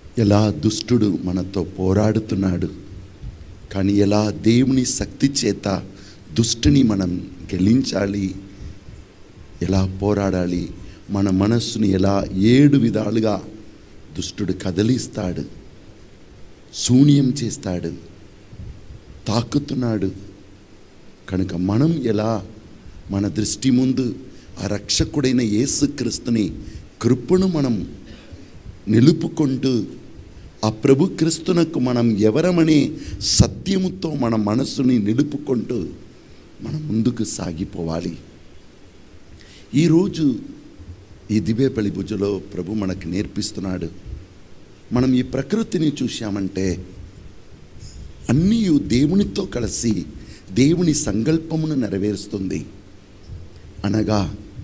ఎలా దుష్టుడు మనతో పోరాడుతున్నాడు కానీ ఎలా దేవుని శక్తి చేత దుష్టుని మనం గెలించాలి ఎలా పోరాడాలి మన మనస్సుని ఎలా ఏడు విధాలుగా దుష్టుడు కదిలిస్తాడు శూన్యం చేస్తాడు తాకుతున్నాడు కనుక మనం ఎలా మన దృష్టి ముందు ఆ రక్షకుడైన యేసుక్రీస్తుని కృపను మనం నిలుపుకుంటూ ఆ ప్రభు క్రీస్తునకు మనం ఎవరమనే సత్యముతో మన మనస్సుని నిలుపుకుంటూ మనం ముందుకు సాగిపోవాలి ఈరోజు ఈ దివేపల్లి భుజలో ప్రభు మనకు నేర్పిస్తున్నాడు మనం ఈ ప్రకృతిని చూశామంటే అన్నీ దేవునితో కలిసి దేవుని సంకల్పమును నెరవేరుస్తుంది అనగా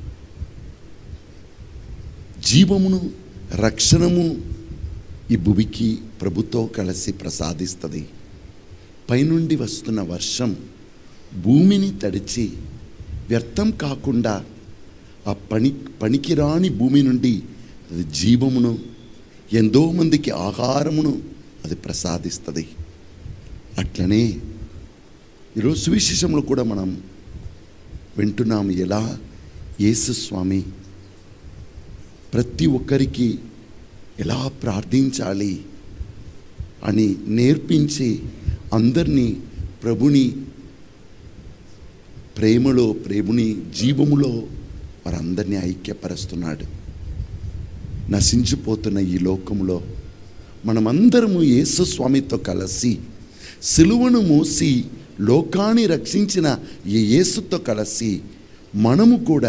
జీవమును రక్షణము ఈ భూమికి ప్రభుతో కలిసి ప్రసాదిస్తుంది పైనుండి వస్తున్న వర్షం భూమిని తడిచి వ్యర్థం కాకుండా ఆ పని పనికిరాని భూమి నుండి అది జీవమును ఎంతో మందికి ఆహారమును అది ప్రసాదిస్తుంది అట్లనే ఈరోజు సువిశేషంలో కూడా మనం వింటున్నాము ఎలా యేసు స్వామి ప్రతి ఒక్కరికి ఎలా ప్రార్థించాలి అని నేర్పించి అందరినీ ప్రభుని ప్రేమలో ప్రేముని జీవములో వారందరినీ ఐక్యపరుస్తున్నాడు నశించిపోతున్న ఈ లోకములో మనమందరము యేసు స్వామితో కలిసి సిలువను మోసి లోకాన్ని రక్షించిన ఈ యేసుతో కలిసి మనము కూడా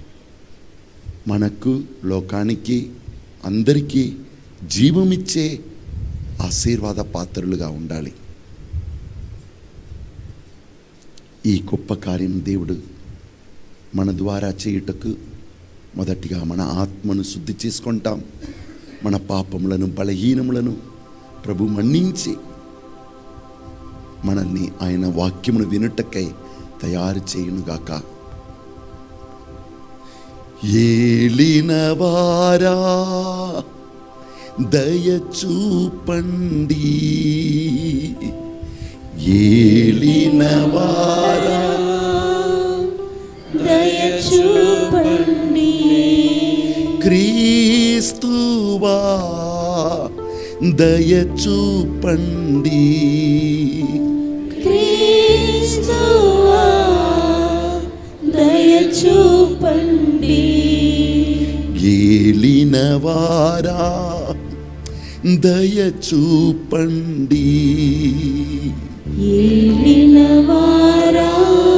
మనకు లోకానికి అందరికీ జీవమిచ్చే ఆశీర్వాద పాత్రలుగా ఉండాలి ఈ గొప్ప కార్యం దేవుడు మన ద్వారా చేయుటకు మొదటిగా మన ఆత్మను శుద్ధి చేసుకుంటాం మన పాపములను బలహీనములను ప్రభు మన్నించి మనల్ని ఆయన వాక్యమును వినుటకై తయారు చేయునుగాక ఏలినవారా దయచూపండి ఏలినవారా దయచూపండి క్రీస్తువా దయచూపండి క్రీస్తువా దయచూపండి ఏలినవారా దయచూపండి ఏలినవారా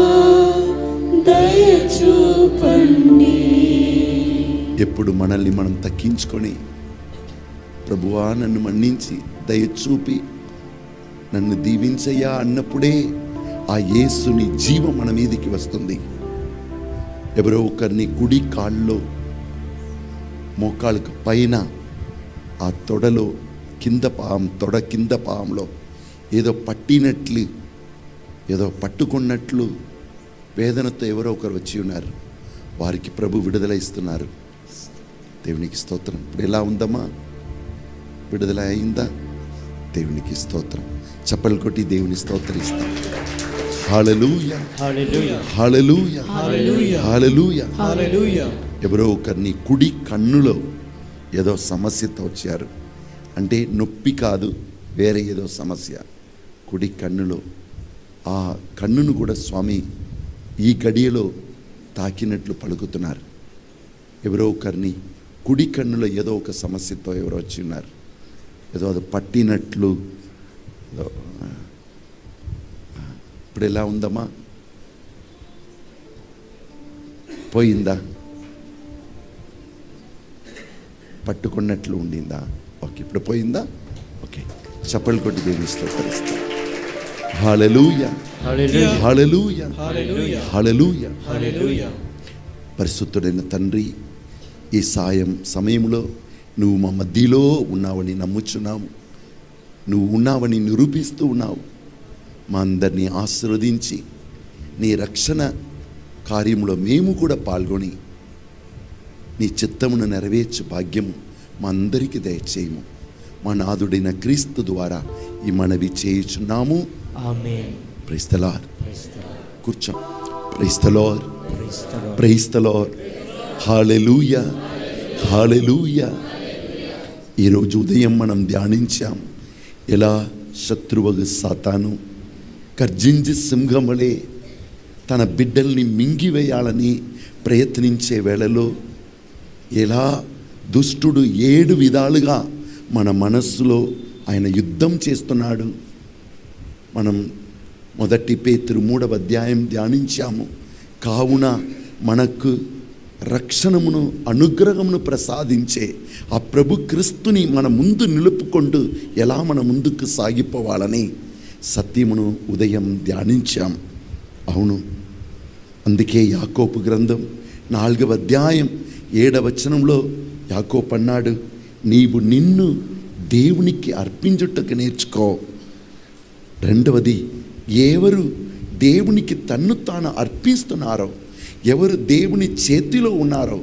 దయచూపండి ఎప్పుడు మనల్ని మనం తగ్గించుకొని ప్రభువా నన్ను మన్నించి దయచూపి నన్ను దీవించయ్యా అన్నప్పుడే ఆ యేసుని జీవం మన మీదికి వస్తుంది ఎవరో ఒకరిని కుడి కాళ్ళలో మోకాళ్ళకు పైన ఆ తొడలో కింద పాం తొడ కింద పాంలో ఏదో పట్టినట్లు ఏదో పట్టుకున్నట్లు వేదనతో ఎవరో ఒకరు వచ్చి ఉన్నారు వారికి ప్రభు విడుదల ఇస్తున్నారు దేవునికి స్తోత్రం ఇప్పుడు ఎలా ఉందమ్మా విడుదల అయిందా దేవునికి స్తోత్రం చప్పలు కొట్టి దేవుని స్తోత్రిస్తాం hallelujah Hallelujah. Hallelujah Hallelujah. Hallelujah Hallelujah. ఎవరో ఒకరిని కుడి కన్నులో ఏదో సమస్యతో వచ్చారు అంటే నొప్పి కాదు వేరే ఏదో సమస్య కుడి కన్నులో ఆ కన్నును కూడా స్వామి ఈ గడియలో తాకినట్లు పలుకుతున్నారు ఎవరో ఒకరిని కుడి కన్నులో ఏదో ఒక సమస్యతో ఎవరో వచ్చి ఉన్నారు ఏదో అది పట్టినట్లు ఏదో, ఆ, ఆ, ఇప్పుడు ఎలా ఉందమ్మా పోయిందా పట్టుకున్నట్లు ఉండిందా ఓకే ఇప్పుడు పోయిందా ఓకే చప్పలు కొట్టి దేవుని స్తోత్రిస్తా hallelujah Hallelujah. Hallelujah Hallelujah. Hallelujah Hallelujah. పరిశుద్ధుడైన తండ్రి ఈ సాయం సమయంలో నువ్వు మా మధ్యలో ఉన్నావని నమ్ముచున్నాము నువ్వు ఉన్నావని నిరూపిస్తూ ఉన్నావు మా అందరినీ ఆశీర్వదించి నీ రక్షణ కార్యంలో మేము కూడా పాల్గొని నీ చిత్తమును నెరవేర్చు భాగ్యము మా అందరికీ దయచేయము మా నాదుడైన క్రీస్తు ద్వారా ఈ మనవి చేయుచున్నాము amen praise the lord praise the lord. కూర్చో praise the lord praise the lord. Praise the lord hallelujah hallelujah ఈరోజు ఉదయం మనం ధ్యానించాం ఎలా శత్రువగు సాతాను గర్జించి సింహం వలె తన బిడ్డల్ని మింగివేయాలని ప్రయత్నించే వేళలో ఎలా దుష్టుడు ఏడు విధాలుగా మన మనస్సులో ఆయన యుద్ధం చేస్తున్నాడు మనం మొదటి పేతురు మూడవ అధ్యాయం ధ్యానించాము కావున మనకు రక్షణమును అనుగ్రహమును ప్రసాదించే ఆ ప్రభు క్రీస్తుని మన ముందు నిలుపుకుంటూ ఎలా మన ముందుకు సాగిపోవాలని సత్యమును ఉదయం ధ్యానించాం అవును అందుకే యాకోపు గ్రంథం నాలుగవ అధ్యాయం ఏడవ వచనంలో యాకోపు అన్నాడు నీవు నిన్ను దేవునికి అర్పించుటకు నేర్చుకో రెండవది ఎవరు దేవునికి తన్ను తాను అర్పిస్తున్నారో ఎవరు దేవుని చేతిలో ఉన్నారో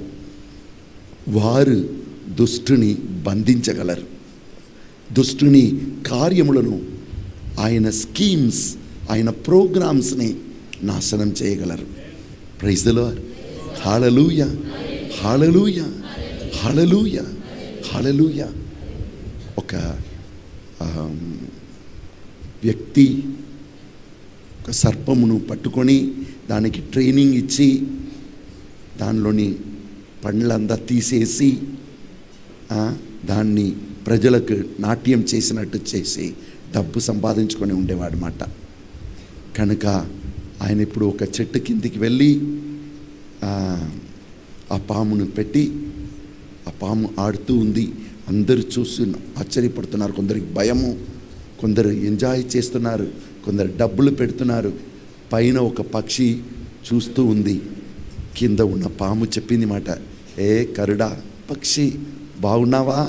వారు దుష్టుని బంధించగలరు దుష్టుని కార్యములను ఆయన స్కీమ్స్ ఆయన ప్రోగ్రామ్స్ని నాశనం చేయగలరు ప్రైజ్లో హాలలుయ హాలలుయ హాలలుయ హాలలుయ ఒక ఆమ్, వ్యక్తి ఒక సర్పమును పట్టుకొని దానికి ట్రైనింగ్ ఇచ్చి దానిలోని పండ్లంతా తీసేసి ఆ, దాన్ని ప్రజలకు నాట్యం చేసినట్టు చేసి డబ్బు సంపాదించుకొని ఉండేవాడు మాట కనుక ఆయన ఇప్పుడు ఒక చెట్టు కిందికి వెళ్ళి ఆ, ఆ పామును పెట్టి ఆ పాము ఆడుతూ ఉంది అందరూ చూసి ఆశ్చర్యపడుతున్నారు కొందరికి భయము కొందరు ఎంజాయ్ చేస్తున్నారు కొందరు డబ్బులు పెడుతున్నారు పైన ఒక పక్షి చూస్తూ ఉంది కింద ఉన్న పాము చెప్పింది మాట ఏ కరుడా పక్షి బాగున్నావా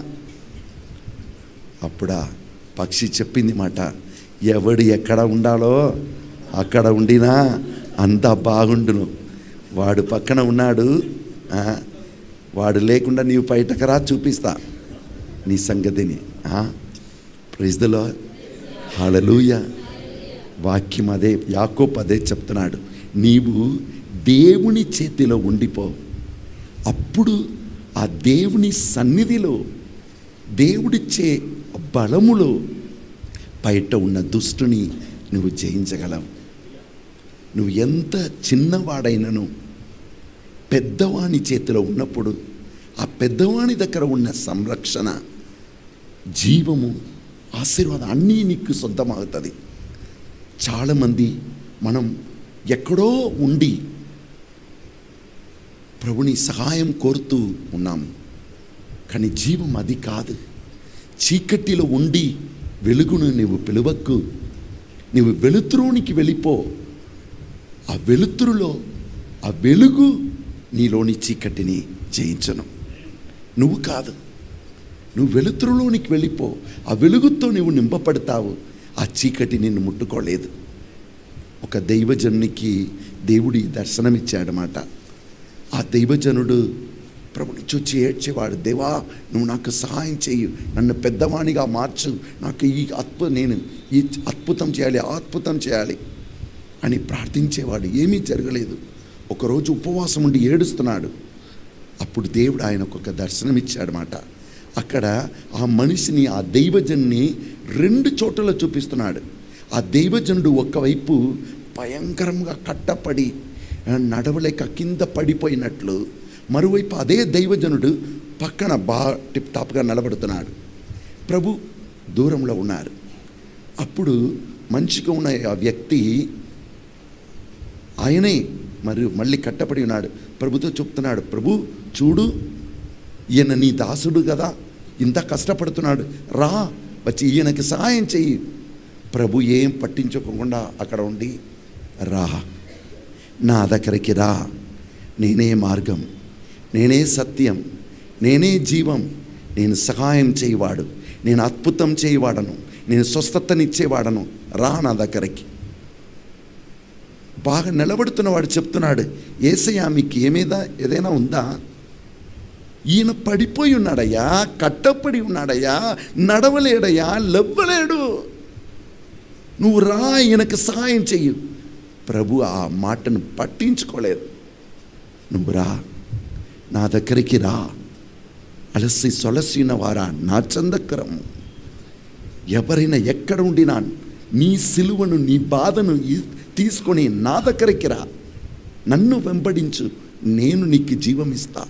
అప్పుడా పక్షి చెప్పింది మాట ఎవడు ఎక్కడ ఉండాలో అక్కడ ఉండినా అంతా బాగుండును వాడు పక్కన ఉన్నాడు ఆ, వాడు లేకుండా నీవు బయటకు రా చూపిస్తా నీ సంగతిని ప్రైజ్దలో హాలలుయ వాక్యం అదే యాకోప్ అదే చెప్తున్నాడు నీవు దేవుని చేతిలో ఉండిపో అప్పుడు ఆ దేవుని సన్నిధిలో దేవుడిచ్చే బలములో బయట ఉన్న దుష్టుని నువ్వు జయించగలవు నువ్వు ఎంత చిన్నవాడైనను పెద్దవాని చేతిలో ఉన్నప్పుడు ఆ పెద్దవాని దగ్గర ఉన్న సంరక్షణ జీవము ఆశీర్వాదం అన్నీ నీకు సొంతమవుతుంది చాలామంది మనం ఎక్కడో ఉండి ప్రభుని సహాయం కోరుతూ ఉన్నాము కానీ జీవం అది కాదు చీకటిలో ఉండి వెలుగును నువ్వు పిలువక్కు నువ్వు వెలుతురునికి వెళ్ళిపో ఆ వెలుతురులో ఆ వెలుగు నీలోని చీకటిని జయించను నువ్వు కాదు నువ్వు వెలుతురులోనికి వెళ్ళిపో ఆ వెలుగుతో నువ్వు నింపబడతావు ఆ చీకటి నిన్ను ముట్టుకోలేదు ఒక దైవజనునికి దేవుడి దర్శనమిచ్చాడనమాట ఆ దైవజనుడు ప్రభుని చూచి ఏడ్చేవాడు దేవా నువ్వు నాకు సహాయం చేయు నన్ను పెద్దవాణిగా మార్చు నాకు ఈ అద్భుత నేను ఈ అద్భుతం చేయాలి ఆ అద్భుతం చేయాలి అని ప్రార్థించేవాడు ఏమీ జరగలేదు ఒకరోజు ఉపవాసం ఉండి ఏడుస్తున్నాడు అప్పుడు దేవుడు ఆయనకు ఒక దర్శనం ఇచ్చాడనమాట అక్కడ ఆ మనిషిని ఆ దైవజన్ని రెండు చోట్ల చూపిస్తున్నాడు ఆ దైవజనుడు ఒకవైపు భయంకరంగా కట్టపడి ఆ, నడవలేక కింద పడిపోయినట్లు మరోవైపు అదే దైవజనుడు పక్కన బా టిప్ టాప్గా నిలబడుతున్నాడు ప్రభు దూరంలో ఉన్నారు అప్పుడు మంచిగా ఉన్న ఆ వ్యక్తి ఆయనే మరియు మళ్ళీ కట్టపడి ఉన్నాడు ప్రభుతో చెప్తున్నాడు ప్రభు చూడు ఈయన నీ దాసుడు కదా ఇంత కష్టపడుతున్నాడు రా వచ్చి ఈయనకి సహాయం చెయ్యి ప్రభు ఏం పట్టించుకోకుండా అక్కడ ఉండి రా నా దగ్గరికి రా నేనే మార్గం నేనే సత్యం నేనే జీవం నేను సహాయం చేయవాడు నేను అద్భుతం చేయవాడను నేను స్వస్థతనిచ్చేవాడను రా నా దగ్గరికి బాగా నిలబడుతున్నవాడు చెప్తున్నాడు ఏసయ్యా మీకు ఏమేదా ఏదైనా ఉందా ఈయన పడిపోయి ఉన్నాడయ్యా కట్టపడి ఉన్నాడయ్యా నడవలేడయ్యా లెవ్వలేడు నువ్వు రా ఈయనకు సహాయం చెయ్యి ప్రభు ఆ మాటను పట్టించుకోలేదు నువ్వు రా నా దగ్గరికి రా అలసి సొలసిన వారా నా చందకరము ఎవరైనా ఎక్కడ ఉండినా నీ సిలువను నీ బాధను ఈ- తీసుకొని నా దగ్గరికి రా నన్ను వెంబడించు నేను నీకు జీవమిస్తా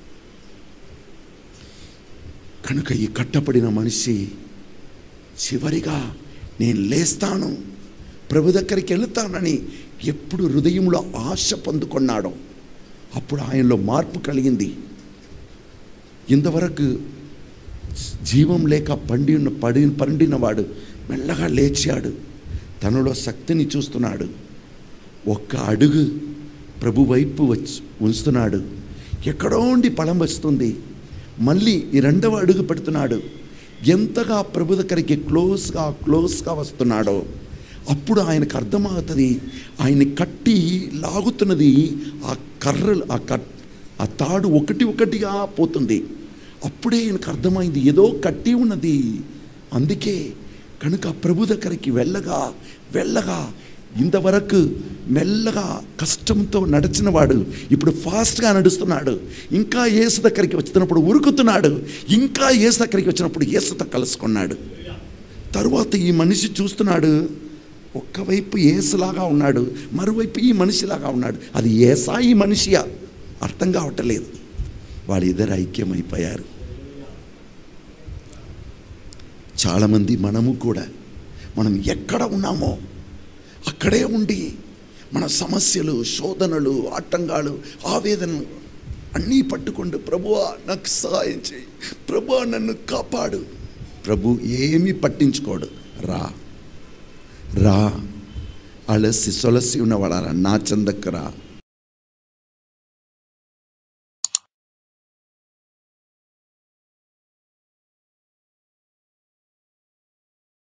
కనుక ఈ కట్టపడిన మనిషి చివరిగా నేను లేస్తాను ప్రభు దగ్గరికి వెళుతానని ఎప్పుడు హృదయంలో ఆశ పొందుకున్నాడో అప్పుడు ఆయనలో మార్పు కలిగింది ఇంతవరకు జీవం లేక పండి ఉన్న పడి పండినవాడు మెల్లగా లేచాడు తనలో శక్తిని చూస్తున్నాడు ఒక్క అడుగు ప్రభు వైపు వచ్చి ఉంచుతున్నాడు ఎక్కడో ఉండి ఫలం వస్తుంది మళ్ళీ ఈ రెండవ అడుగు పెడుతున్నాడు ఎంతగా ప్రభు దగ్గరికి క్లోజ్గా క్లోజ్గా వస్తున్నాడో అప్పుడు ఆయనకు అర్థమవుతుంది ఆయన్ని కట్టి లాగుతున్నది ఆ కర్రలు ఆ కట్ ఆ తాడు ఒకటి ఒకటిగా పోతుంది అప్పుడే ఆయనకు అర్థమైంది ఏదో కట్టి ఉన్నది అందుకే కనుక ప్రభు దగ్గరికి వెళ్ళగా వెళ్ళగా ఇంతవరకు మెల్లగా కష్టంతో నడిచినవాడు ఇప్పుడు ఫాస్ట్గా నడుస్తున్నాడు ఇంకా ఏసు దగ్గరికి వచ్చినప్పుడు ఉరుకుతున్నాడు ఇంకా ఏసు దగ్గరికి వచ్చినప్పుడు ఏసుతో కలుసుకున్నాడు తరువాత ఈ మనిషి చూస్తున్నాడు ఒక్కవైపు ఏసులాగా ఉన్నాడు మరోవైపు ఈ మనిషిలాగా ఉన్నాడు అది ఏసా ఈ మనిషియా అర్థం కావట్లేదు వాళ్ళిద్దరు ఐక్యమైపోయారు చాలామంది మనము కూడా మనం ఎక్కడ ఉన్నామో అక్కడే ఉండి మన సమస్యలు శోధనలు ఆటంకాలు ఆవేదనలు అన్నీ పట్టుకుంటూ ప్రభువా నాకు సహాయం చేయి ప్రభువా నన్ను కాపాడు ప్రభు ఏమీ పట్టించుకోడు రా రా అలసి సొలసి ఉన్నవాడారా నా చందకు రా